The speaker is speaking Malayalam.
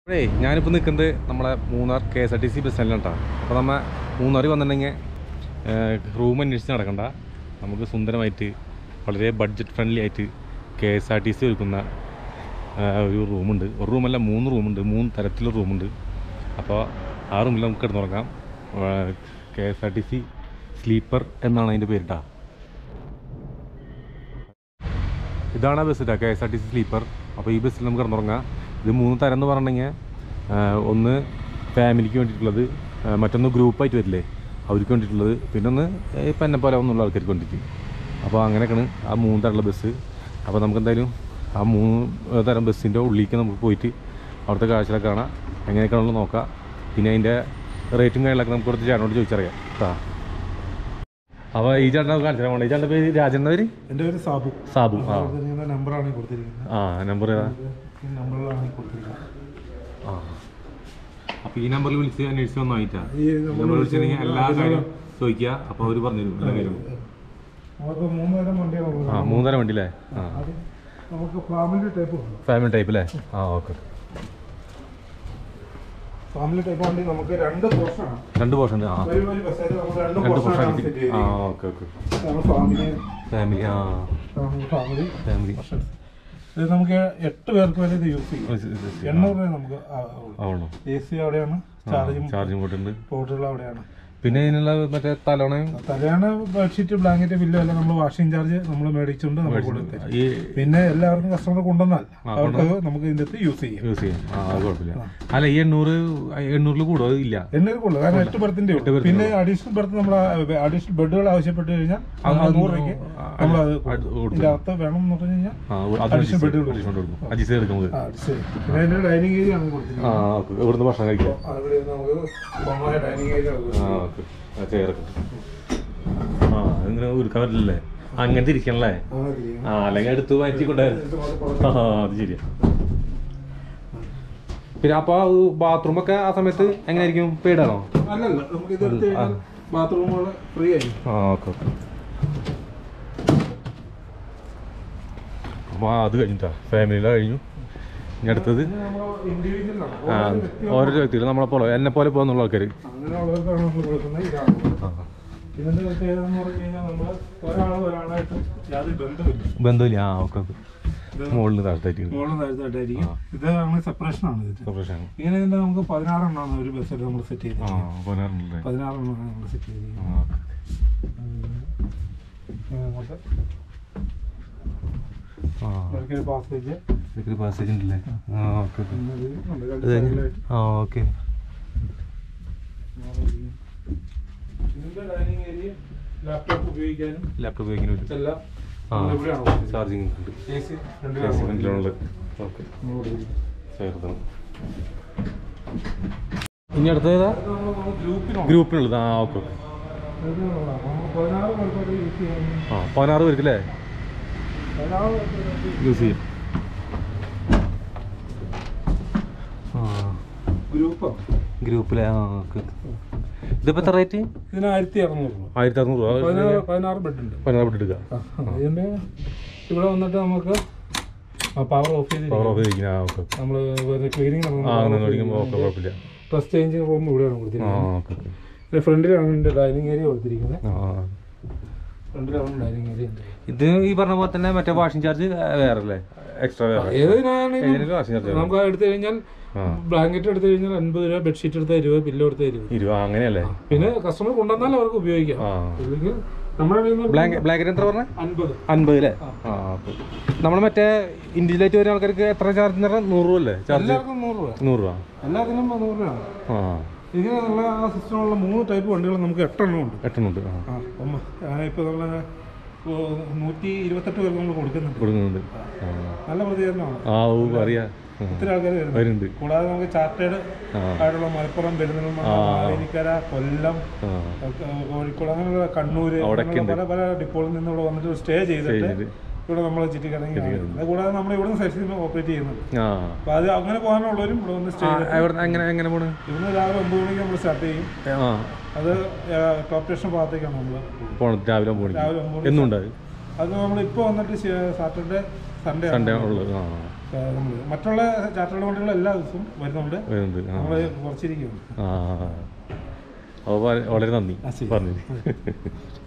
അപ്പോഴേ ഞാനിപ്പോൾ നിൽക്കുന്നത് നമ്മളെ Munnar K S R T C bus സ്റ്റാൻഡിലാണ് കേട്ടോ അപ്പോൾ നമ്മൾ മൂന്നാറിൽ വന്നിട്ടുണ്ടെങ്കിൽ റൂം അന്വേഷിച്ച് നടക്കണ്ട നമുക്ക് സുന്ദരമായിട്ട് വളരെ ബഡ്ജറ്റ് ഫ്രണ്ട്ലി ആയിട്ട് K S R T C ഒരുക്കുന്ന ആ, ഒരു റൂമുണ്ട് ഒരു റൂമല്ല മൂന്ന് റൂമുണ്ട് മൂന്ന് തരത്തിലുള്ള റൂമുണ്ട് അപ്പോൾ ആ റൂമിൽ നമുക്ക് കിടന്നുറങ്ങാം K S R T C sleeper എന്നാണ് അതിൻ്റെ പേര് ട്ടാ. ഇതാണ് ആ ബസ് കേട്ടോ K S R T C sleeper അപ്പോൾ ഈ ബസ്സിൽ നമുക്ക് കിടന്നുറങ്ങാം ഇത് മൂന്ന് തരം എന്ന് പറഞ്ഞിട്ടുണ്ടെങ്കിൽ ഒന്ന് ഫാമിലിക്ക് വേണ്ടിയിട്ടുള്ളത് ആ, മറ്റൊന്ന് ഗ്രൂപ്പായിട്ട് വരില്ലേ അവർക്ക് വേണ്ടിയിട്ടുള്ളത് പിന്നെ ഒന്ന് ഇപ്പം എന്നെ പോലെ ഒന്നുള്ള ആൾക്കാർക്ക് വേണ്ടിയിട്ട് അപ്പോൾ അങ്ങനെയൊക്കെയാണ് ആ മൂന്ന് തരമുള്ള ബസ് അപ്പോൾ നമുക്ക് എന്തായാലും ആ മൂന്ന് തരം ബസ്സിൻ്റെ ഉള്ളിലേക്ക് നമുക്ക് പോയിട്ട് അവിടുത്തെ കാഴ്ചകളൊക്കെ കാണാം എങ്ങനെയൊക്കെയാണല്ലോ നോക്കാം പിന്നെ അതിൻ്റെ റേറ്റും കാര്യങ്ങളൊക്കെ നമുക്ക് കൊടുത്ത് ചേട്ടനോട് ചോദിച്ചറിയാം കേട്ടോ അപ്പോൾ ഈ ചേട്ടനെ നമുക്ക് കാണിച്ചു തരാം ഈ ചേട്ടൻ്റെ പേര് രാജൻ്റെ പേര് എൻ്റെ പേര് സാബു സാബു ആ കൊടുത്തിരിക്കുന്ന നമ്പറാണ് ഈ കൊടുത്തിരിക്കുന്നത് ആ നമ്പർ ഏതാ ഈ നമ്പറിലാണ് ഈ കൊടുത്തിരിക്കുന്നത് ആ അപ്പോൾ ഈ നമ്പറിൽ വിളിച്ച് അന്വേഷിച്ച് വന്നായിട്ടാ ഈ നമ്പർ വിളിച്ചിട്ടുണ്ടെങ്കിൽ എല്ലാ കാര്യവും ചോദിക്കുക അപ്പോൾ അവർ പറഞ്ഞു തരും എല്ലാ കാര്യവും നമുക്ക് മൂന്ന് തരം വണ്ടികളുള്ളത് ആ മൂന്നര വണ്ടി അല്ലേ ആ ആദ്യം നമുക്ക് ഫാമിലി ടൈപ്പ് ഉണ്ട് ഫാമിലി ടൈപ്പ് അല്ലേ ആ ഓക്കെ ഫാമിലി ടൈപ്പ് വണ്ടി നമുക്ക് രണ്ട് പോർഷനാണ് രണ്ട് പോർഷൻ ഉണ്ട് ആ ഒരു ഒരു ബസ്സിൽ നമുക്ക് രണ്ട് രണ്ട് പോർഷൻ പോർഷനാണ് സെറ്റ് ആ ചെയ്തിരിക്കുന്നത് ഓക്കെ ഓക്കെ നമ്മൾ ഫാമിലി ഫാമിലി ആ ഫാമിലി ഫാമിലി ഇത് നമുക്ക് എട്ട് പേർക്ക് വരെ ഇത് യൂസ് ചെയ്യും എണ്ണൂറ് രൂപ നമുക്ക് ആവണോ എ സി അവിടെയാണ് ചാർജിങ് ചാർജിങ് പോയിട്ടുണ്ട് പോർട്ടുകൾ അവിടെയാണ് പിന്നെ ഇതിനുള്ള മറ്റേ തലോണയും തലയാണ് ബെഡ്ഷീറ്റ് ബ്ലാങ്കറ്റ് ബില്ലും എല്ലാം നമ്മൾ വാഷിംഗ് ചാർജ് നമ്മൾ മേടിച്ചുകൊണ്ട് നമ്മൾ കൊടുത്തരും ഈ പിന്നെ എല്ലാവർക്കും കസ്റ്റമർ കൊണ്ടുവന്നാൽ അവർക്ക് നമുക്ക് ഇതിൻ്റെ അകത്ത് യൂസ് ചെയ്യാം യൂസ് ചെയ്യാം ആ അത് കുഴപ്പമില്ല അല്ല ഈ എണ്ണൂറ് എണ്ണൂറിൽ കൂടുമോ അത് ഇല്ല എണ്ണൂറ് കൊള്ളു കാരണം എട്ട് ബർത്തിന്റെ ഉള്ളൂ പിന്നെ അഡീഷണൽ ബർത്ത് നമ്മൾ അഡീഷണൽ ബെഡുകൾ ആവശ്യപ്പെട്ട് കഴിഞ്ഞാൽ നമ്മൾ നൂറ് രൂപയ്ക്ക് നമ്മൾ അത് ഇതിന്റെ അകത്ത് വേണം എന്ന് പറഞ്ഞു കഴിഞ്ഞാൽ ആ അത് Additional bed കൊടുക്കും. additional കൊടുക്കും അഡ്ജസ്റ്റ് എടുക്കാം നമുക്ക് ആ, അത് ശരി. പിന്നെ അതിന്റെ ഡൈനിങ് ഏരിയ ആണ് കൊടുത്തിരിക്കുന്നത് ആ ഓക്കെ ഇവിടുന്ന് ഭക്ഷണം കഴിക്കാം അവിടെ നമുക്ക് കോമണായ ഡൈനിങ് ഏരിയ ആ ഓക്കെ ആ ചെയറൊക്കെ ആ ഇങ്ങനെ ഉരുക്കാൻ പറ്റില്ലല്ലേ അങ്ങനത്തെ ഇരിക്കണല്ലേ ആ അല്ലെങ്കിൽ എടുത്ത് മാറ്റി കൊണ്ടായിരുന്നു ആ അത് ശരിയാ പിന്നെ അപ്പൊ ബാത്റൂം ഒക്കെ ആ സമയത്ത് എങ്ങനെയായിരിക്കും പെയ്ഡാണോ അല്ലല്ല നമുക്ക് ഇത് എടുത്ത് കഴിഞ്ഞാൽ ബാത്റൂമുകൾ ഫ്രീ ആയിരിക്കും ആ ഓക്കെ ഓക്കെ അപ്പോൾ അത് കഴിഞ്ഞിട്ടാ ഫാമിലിയിലെ കഴിഞ്ഞു ഇനി അടുത്തത് ഇൻഡിവിജ്വൽ ആ ഓരോ വ്യക്തികൾ നമ്മളെ പോലെ എന്നെ പോലെ പോകുന്നുള്ള ആൾക്കാർ അങ്ങനെയുള്ളവർക്കാണ് നമ്മൾ കൊടുക്കുന്നത് ഇതാണ് ആ ഇതിന്റെ പ്രത്യേകത എന്ന് പറഞ്ഞു കഴിഞ്ഞാൽ നമ്മൾ ഒരാൾ ഒരാളായിട്ട് യാതൊരു ബന്ധമില്ല ബന്ധമില്ല ആ ഓക്കെ ഓക്കെ മുകളിൽ താഴ്ത്തായിട്ട് മുകളിൽ താഴ്ത്തായിട്ടായിരിക്കും ഇതാണ് സെപ്പറേഷൻ ആണ് ഇതിന്റെ ഓപ്പറേഷൻ ഇങ്ങനെ ഇതിന്റെ നമുക്ക് പതിനാറെണ്ണമാണ് ഒരു ബസ്സിൽ നമ്മൾ സെറ്റ് ആ ചെയ്തത് പതിനാറുണ്ടല്ലേ പതിനാറെണ്ണമാണ് നമ്മൾ സെറ്റ് ചെയ്തിരിക്കുന്നത് ആ ഇങ്ങനെ അങ്ങോട്ട് ആ ഇടയ്ക്കൊരു പാസേജ് സെക്യൂരിറ്റി പാസേജ് ഉണ്ടല്ലേ ആ ഓക്കെ ഓക്കെ രണ്ട് അത് കഴിഞ്ഞ് സൈഡിലായിട്ട് ആ ഓക്കെ ഇതിന്റെ ഡൈനിങ് ഏരിയ ലാപ്ടോപ്പ് ഉപയോഗിക്കാനും ലാപ്ടോപ്പ് ഉപയോഗിക്കാൻ പറ്റും എല്ലാം ആ നമ്മൾ ഇവിടെയാണ് കൊടുത്തിരിക്കുന്നത്. ചാർജിങ് ഉണ്ട് AC രണ്ട് ഫ്രണ്ടിലുള്ളത് ഓക്കെ നമ്മൾ കൊടുത്തിരിക്കുന്നത്. ചേർത്തണം ഇനി അടുത്ത ഏതാ അത് നമ്മൾ നമ്മൾ ഗ്രൂപ്പിനുണ്ട്. ഗ്രൂപ്പിനുള്ളത് ആ ഓക്കെ ഓക്കെ ഇത് നമ്മൾ പതിനാറ് പേർക്ക് യൂസ് ചെയ്യാൻ ആ പതിനാറ് പേർക്ക് അല്ലേ പതിനാറ് പേർക്ക് യൂസ് ചെയ്യും ആ ഗ്രൂപ്പാണ് ഗ്രൂപ്പിലെ ആ ഓക്കെ ഇതിപ്പോൾ എത്ര റേറ്റ് ഇതിന് ആയിരത്തി അറുന്നൂറ് രൂപ ആയിരത്തി അറുന്നൂറ് രൂപ പതിനാറ് പതിനാറ് ബെഡ് ഉണ്ട് പതിനാറ് ബെഡ് എടുക്കുക ഇതിന്റെ ഇവിടെ വന്നിട്ട് നമുക്ക് പവർ ഓഫ് ചെയ്ത് പവർ ഓഫ് ചെയ്തിരിക്കുന്ന ആ ഓക്കെ ഓക്കെ നമ്മൾ ക്ലീനിങ് ആ അങ്ങനെ മേടിക്കുമ്പോൾ ഓക്കെ കുഴപ്പമില്ല ഡ്രസ് ചേഞ്ചിങ് റൂം ഇവിടെയാണ് ആ കൊടുത്തിരിക്കുന്നത് ഓക്കെ ഓക്കെ ഇതിന്റെ ഫ്രണ്ടിലാണ് ഇതിന്റെ ഡൈനിങ് ഏരിയ കൊടുത്തിരിക്കുന്നത് ആ ഫ്രണ്ടിലാണ് ഡൈനിങ് ഏരിയ ഉണ്ട് ഇത് ഈ പറഞ്ഞ പോലെ തന്നെ മറ്റേ വാഷിംഗ് ചാർജ് വേറെ അല്ലേ എക്സ്ട്രാ വേറെ ഏതിനാണെങ്കിലും ഏതിനൊക്കെ വാഷിംഗ് ചാർജ് നമുക്ക് എടുത്തു കഴിഞ്ഞാൽ ആ ബ്ലാങ്കറ്റ് എടുത്തു കഴിഞ്ഞാൽ അൻപത് രൂപ ബെഡ്ഷീറ്റ് എടുത്താൽ ഇരുപത് പില്ലോ എടുത്താൽ ഇരുപത് ഇരുപത് ആ, അങ്ങനെയല്ലേ പിന്നെ കസ്റ്റമർ കൊണ്ടുവന്നാൽ അവർക്ക് ഉപയോഗിക്കാം ആ ഇല്ലെങ്കിൽ നമ്മുടെ കയ്യിൽ നിന്ന് ബ്ലാങ്ക് ബ്ലാങ്കറ്റ് എത്ര പറഞ്ഞേ അൻപത് അൻപത് അല്ലേ ആ ഓക്കെ നമ്മൾ മറ്റേ ഇൻഡിവിജ്വലായിട്ട് വരുന്ന ആൾക്കാർക്ക് എത്ര ചാർജ് എന്ന് പറഞ്ഞാൽ നൂറ് രൂപ അല്ലേ ചാർജ് എല്ലാവർക്കും നൂറ് രൂപ നൂറ് രൂപ എല്ലാത്തിനും നൂറ് രൂപയാണ് ആ ഇങ്ങനെയുള്ള ആ സിസ്റ്റമുള്ള മൂന്ന് ടൈപ്പ് വണ്ടികൾ നമുക്ക് എട്ടെണ്ണം ഉണ്ട് എട്ടുന്നുണ്ട് ആ ആ അപ്പം ഇപ്പോൾ നമ്മൾ നൂറ്റി ഇരുപത്തെട്ട് പേർക്ക് നമ്മൾ കൊടുക്കുന്നുണ്ട് കൊടുക്കുന്നുണ്ട് ആ നല്ല പ്രതികരണമാണ് ആ ഓ അറിയാം ആ, ഒത്തിരി ആൾക്കാർ വരുന്നുണ്ട് വരുന്നുണ്ട് കൂടാതെ നമുക്ക് ചാർട്ടേഡ് ആ ആയിട്ടുള്ള മലപ്പുറം പെരുന്തൽമണ്ണ മാവേലിക്കര കൊല്ലം ആ ഒക്കെ കോഴിക്കോട് അങ്ങനെയുള്ള കണ്ണൂര് അവിടെയൊക്കെ അങ്ങനെയുള്ള പല പല ഡിപ്പോളിൽ നിന്ന് ഇവിടെ വന്നിട്ട് സ്റ്റേ ചെയ്തിട്ട് ചെയ്തിട്ട്. ഇവിടെ നമ്മൾ ചുറ്റിക്കറങ്ങി അത് കൂടാതെ നമ്മൾ ഇവിടുന്ന് സൈറ്റ് ഓപ്പറേറ്റ് ചെയ്യുന്നുണ്ട് ആ അപ്പോൾ അത് അങ്ങനെ പോകാനുള്ളവരും ഇവിടെ വന്ന് സ്റ്റേ ആ, എവിടെ എങ്ങനെ എങ്ങനെ പോണ് ഇവിടുന്ന് രാവിലെ ഒമ്പത് മണിക്ക് നമ്മൾ സ്റ്റാർട്ട് ചെയ്യും ആ അത് ടോപ്പ് സ്റ്റേഷൻ ഭാഗത്തേക്കാണ് നമ്മൾ പോണം രാവിലെ പോണി രാവിലെ ഒമ്പത് മണി എന്നും ഉണ്ട് അത് നമ്മൾ ഇപ്പോൾ വന്നിട്ട് സാറ്റർഡേ സൺഡേ സൺഡേ ഉള്ളത് ആ ആ, നമ്മള് മറ്റുള്ള ചാർട്ടേഡ് വണ്ടികൾ എല്ലാ ദിവസവും വരുന്നുണ്ട് വരുന്നുണ്ട് ആ നമ്മൾ കുറച്ചിരിക്കുകയാണ് ആ അപ്പോൾ വളരെ നന്ദി ആ, ശരി. പറഞ്ഞു